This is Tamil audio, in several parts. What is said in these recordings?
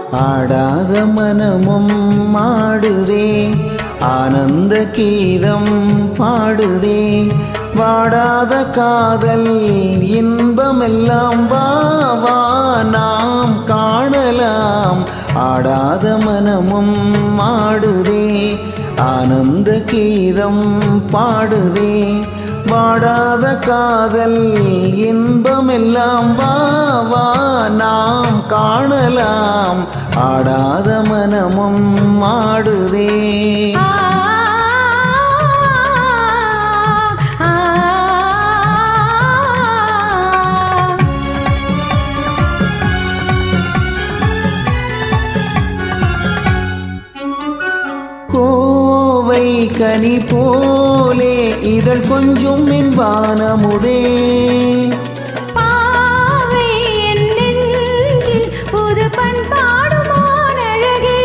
ஆடாத மனமும் ஆடுதே ஆனந்த கீதம் பாடுதே வாடாத காதல் இன்பமெல்லாம் வா வா நாம் காணலாம் ஆடாத மனமும் ஆடுதே ஆனந்த கீதம் பாடுதே வாடாத காதல் இன்பமெல்லாம் வா வா நாம் காணலாம் ஆடாத மனமும் ஆடுதே ஆ ஆ கோவை கனி போலே இதழ் கொஞ்சம் என்பானமுதே பாவை என் நெஞ்சில் புது பண்பாடுமான் அழகே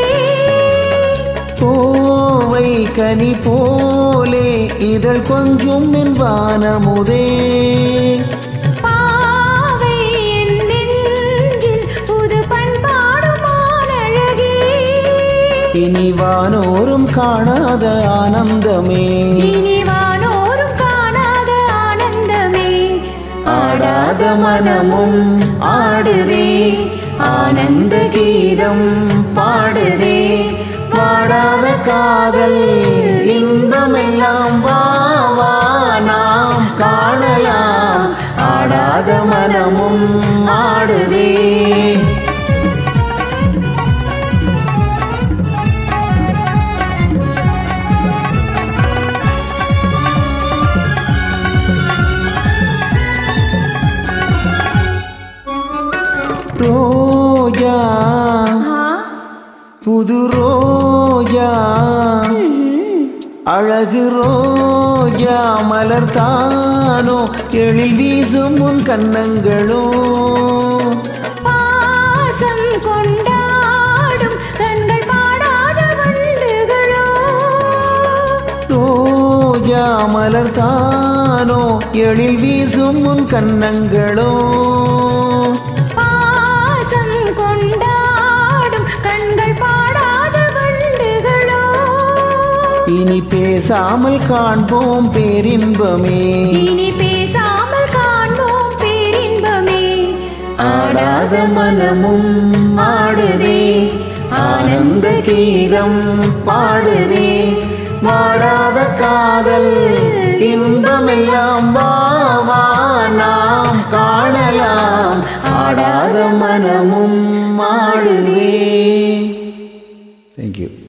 கோவை கனி போலே இதழ் கொஞ்சம் என்பானமுதே பாவை என் நெஞ்சில் புது பண்பாடுமான் அழகே இனி வானோரும் காணாத ஆனந்தமே இனி வானோரும் காணாத ஆனந்தமே ஆடாத மனமும் ஆடுதே ஆனந்த கீதம் பாடுதே பாடாத காதல் இன்பமெல்லாம் வா வா நாம் காணலாம் ஆடாத மனமும் ஆடுதே ரோஜா ஆ புது ரோஜா அழகு ரோஜா மலர் தானோ எழில் வீசும் உன் கன்னங்களோ பாசம் கொண்டாடும் கண்கள் பாடாத வண்டுகளோ ரோஜா மலர் தானோ எழில் வீசும் உன் கன்னங்களோ பாசம் கொண்டாடும் கண்கள் பாடாத வண்டுகளோ இனி பேசாமல் காண்போம் பேரின்பமே இனி பேசாமல் காண்போம் பேரின்பமே ஆடாத மனமும் ஆடுதே ஆனந்த கீதம் பாடுதே வாடாத காதல் இன்பமெல்லாம் வா வா நாம் காணலாம் ஆடாத மனமும் ஆடுதே தேங்க்யூ